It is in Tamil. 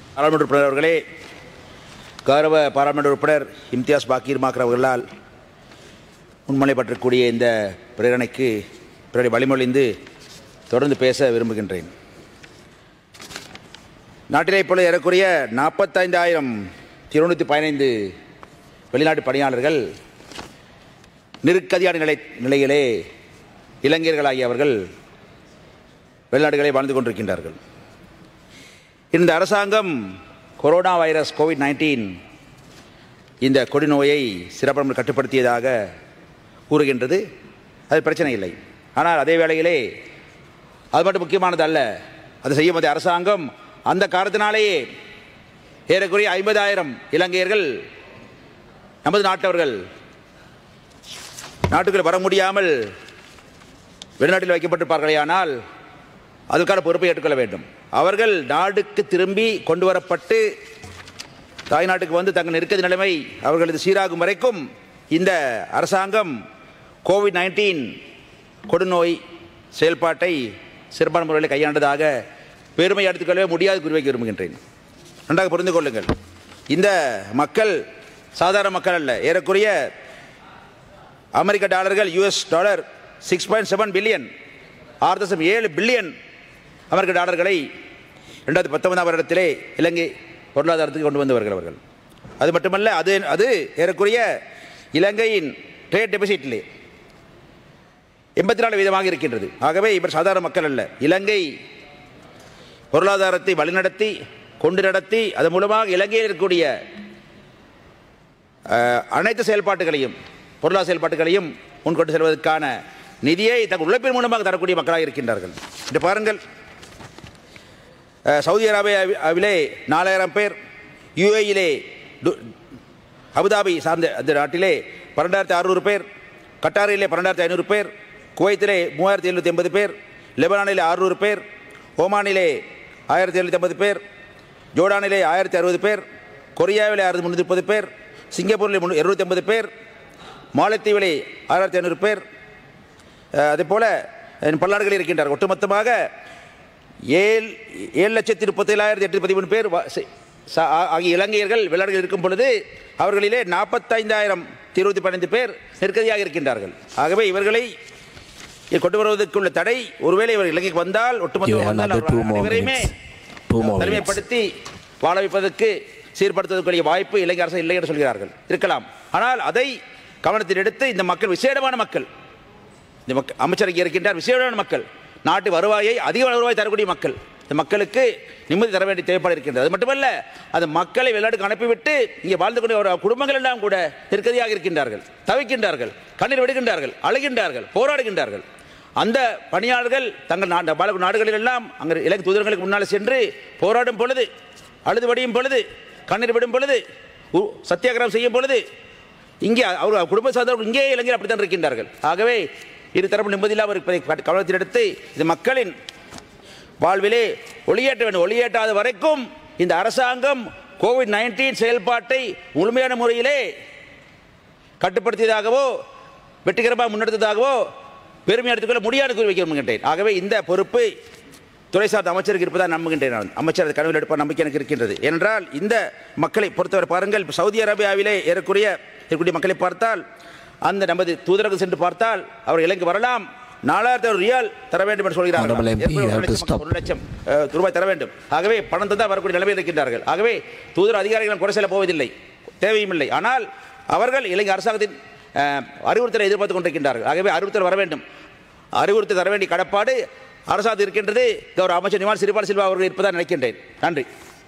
பாராளுமன்ற உறுப்பினர் அவர்களே கௌரவ பாராளுமன்ற உறுப்பினர் இம்தியாஸ் பாக்கீர் மாக்கர் அவர்களால் முன்மொழியப்பட்டிருக்கூடிய இந்த பிரேரணைக்கு பிறகு வழிமொழிந்து தொடர்ந்து பேச விரும்புகின்றேன் நாட்டிலே இப்பொழுது ஏறக்குறைய நாற்பத்தைந்தாயிரம் இருநூற்றி பதினைந்து வெளிநாட்டு பணியாளர்கள் நெருக்கதியான நிலை நிலையிலே இளைஞர்களாகிய அவர்கள் வெளிநாடுகளை வாழ்ந்து கொண்டிருக்கின்றார்கள் இந்த அரசாங்கம் கொரோனா வைரஸ் கோவிட் நைன்டீன் இந்த கொடிநோயை சிறப்பாக கட்டுப்படுத்தியதாக கூறுகின்றது அது பிரச்சனை இல்லை ஆனால் அதே வேளையிலே அது மட்டும் முக்கியமானது அல்ல அது செய்யும் போது அரசாங்கம் அந்த காரணத்தினாலேயே ஏறக்குறைய ஐம்பதாயிரம் இலங்கையர்கள் நமது நாட்டவர்கள் நாட்டுக்குள் வர முடியாமல் வெளிநாட்டில் வைக்கப்பட்டிருப்பார்களே ஆனால் அதற்கான பொறுப்பை ஏற்றுக்கொள்ள வேண்டும் அவர்கள் நாடுக்கு திரும்பி கொண்டு வரப்பட்டு தாய்நாட்டுக்கு வந்து தங்கள் நெருக்கடி நிலைமை அவர்களது சீராகும் வரைக்கும் இந்த அரசாங்கம் கோவிட் நைன்டீன் கொடுநோய் செயல்பாட்டை சிறப்பான முறையில் கையாண்டதாக பெருமை எடுத்துக்கொள்ளவே முடியாது குறிவைக்க விரும்புகின்றேன் நன்றாக புரிந்து கொள்ளுங்கள் இந்த மக்கள் சாதாரண மக்கள் அல்ல ஏறக்குறைய அமெரிக்க டாலர்கள் US dollar six point seven billion ஆறு தசம் ஏழு பில்லியன் அமெரிக்க டாலர்களை ரெண்டாயிரத்தி பத்தொன்பதாம் வருடத்திலே இலங்கை பொருளாதாரத்துக்கு கொண்டு வந்தவர்கள் அவர்கள் அது மட்டுமல்ல அது அது ஏறக்குறைய இலங்கையின் ட்ரேட் டெபிசிட்லே எண்பத்தி நாலு வீதமாக இருக்கின்றது ஆகவே இவர் சாதாரண மக்கள் அல்ல இலங்கை பொருளாதாரத்தை வழிநடத்தி கொண்டு நடத்தி அதன் மூலமாக இலங்கையில் இருக்கக்கூடிய அஹ், அனைத்து செயல்பாட்டுகளையும் பொருளாதார செயல்பாட்டுகளையும் முன்கொண்டு செல்வதற்கான நிதியை தங்கள் உழைப்பின் மூலமாக தரக்கூடிய மக்களாக இருக்கின்றார்கள் இன்று பாருங்கள் அஹ், சவுதி அரேபியாவிலே நாலாயிரம் பேர் யுஏயிலே அபுதாபி சார்ந்த அந்த நாட்டிலே பன்னெண்டாயிரத்தி அறுநூறு பேர் கட்டாரிலே பன்னெண்டாயிரத்தி ஐநூறு பேர் குவைத்திலே மூவாயிரத்தி எழுநூற்றி எண்பது பேர் லெபனானிலே அறுநூறு பேர் ஓமானிலே ஆயிரத்தி எழுநூற்றி ஐம்பது பேர் ஜோர்டானிலே ஆயிரத்தி அறுபது பேர் கொரியாவிலே ஆயிரத்தி முந்நூற்றி முப்பது பேர் சிங்கப்பூரில் முன்னூ இருநூற்றி ஐம்பது பேர் மாலத்தீவிலே ஆயிரத்தி ஐநூறு பேர் அஹ், அதே போல் பல்லாடுகளில் இருக்கின்றார் ஒட்டுமொத்தமாக ஏழு ஏழு லட்சத்தி முப்பத்தேழாயிரத்தி எட்டு பதிமூணு பேர் வ- செ- ச- ஆ- ஆகிய இலங்கையர்கள் வெளிநாடுகள் இருக்கும் பொழுது அவர்களிலே நாற்பத்தைந்தாயிரம் இருபத்தி பதினைந்து பேர் நெருக்கடியாக இருக்கின்றார்கள் ஆகவே இவர்களை இ- கொண்டு வருவதற்குள்ள தடை ஒருவேளை இவர் இலங்கைக்கு வந்தால் You ஒட்டுமொத்த have வந்தால் another two அவர்கள் more அனைவரையுமே minutes. Two more minutes. தனிமைப்படுத்தி வாழ வைப்பதற்கு சீர்படுத்துவதற்குரிய வாய்ப்பு இலங்கை அரசு இல்லை என்று சொல்கிறார்கள் இருக்கலாம் ஆனால் அதை கவனத்தில் எடுத்து இந்த மக்கள் விசேடமான மக்கள் இந்த மக்கள் அமைச்சர் இங்கே இருக்கின்றார் விசேடமான மக்கள் நாட்டு வருவாயை அதிக வருவாய் தரக்கூடிய மக்கள் இந்த மக்களுக்கு நிம்மதி தர வேண்டிய தேவைப்பாடு இருக்கின்றது அது மட்டுமல்ல அந்த மக்களை வெளிநாட்டுக்கு அனுப்பிவிட்டு இங்கே வாழ்ந்து கொண்டு ஒரு குடும்பங்கள் எல்லாம் கூட நெருக்கடியாக இருக்கின்றார்கள் தவிக்கின்றார்கள் கண்ணீர் விடுகின்றார்கள் அழுகின்றார்கள் போராடுகின்றார்கள் அந்த பணியாளர்கள் தங்கள் நாடு வாழக்கூடிய நாடுகளில் எல்லாம் அங்கே இலங்கை தூதர்களுக்கு முன்னால் சென்று போராடும் பொழுது அழுது வடியும் பொழுது கண்ணீர் விடும் பொழுது உ- சத்தியாகிரகம் செய்யும் பொழுது இங்கே அவர் குடும்ப சார்ந்தவர்கள் இங்கே இளைஞர் அப்படித்தான் இருக்கின்றார்கள் ஆகவே இரு தரப்பு நிம்மதியில்லாமல் இருப்பதை கவ- கவனத்தில் எடுத்து இது மக்களின் வாழ்விலே ஒளியேற்ற வேண்டும் ஒளியேற்றாத வரைக்கும் இந்த அரசாங்கம் கோவிட் நைன்டீன் செயல்பாட்டை முழுமையான முறையிலே கட்டுப்படுத்தியதாகவோ வெற்றிகரமாக முன்னெடுத்ததாகவோ பெருமை எடுத்துக்கொள்ள முடியாது கூறி வைக்க விரும்புகின்றேன் ஆகவே இந்த பொறுப்பு துறை சார்ந்த அமைச்சருக்கு இருப்பதாக நம்புகின்றேன் நான் அமைச்சர் அது கனவில் எடுப்பார் நம்பிக்கை எனக்கு இருக்கின்றது ஏனென்றால் இந்த மக்களை பொறுத்தவரை பாருங்கள் இப்ப சவுதி அரேபியாவிலே ஏறக்குறைய இருக்கக்கூடிய மக்களை பார்த்தால் அந்த நமது தூதரகம் சென்று பார்த்தால் அவர் இலங்கை வரலாம் நாலாயிரத்தி ஒரு ரியால் தர வேண்டும் என்று சொல்கிறார்கள் Honorable MP, ஏற்கனவே you have ஒரு to லட்சம் stop. ஒரு லட்சம் அஹ், ரூபாய் தர வேண்டும் ஆகவே பணம் தந்தால் வரக்கூடிய நிலைமையில் இருக்கின்றார்கள் ஆகவே தூதர் அதிகாரிகள் குறை செல்ல போவதில்லை தேவையும் இல்லை ஆனால் அவர்கள் இலங்கை அரசாங்கத்தின் அஹ், அறிவுறுத்தலை எதிர்பார்த்து கொண்டிருக்கின்றார்கள் ஆகவே அறிவுறுத்தல் வர வேண்டும் அறிவுறுத்தல் தர வேண்டிய கடப்பாடு அரசாங்கம் இருக்கின்றது கௌரவ அமைச்சர் நிவால் சிறிபால் சில்வா அவர்கள் இருப்பதாக நினைக்கின்றேன் நன்றி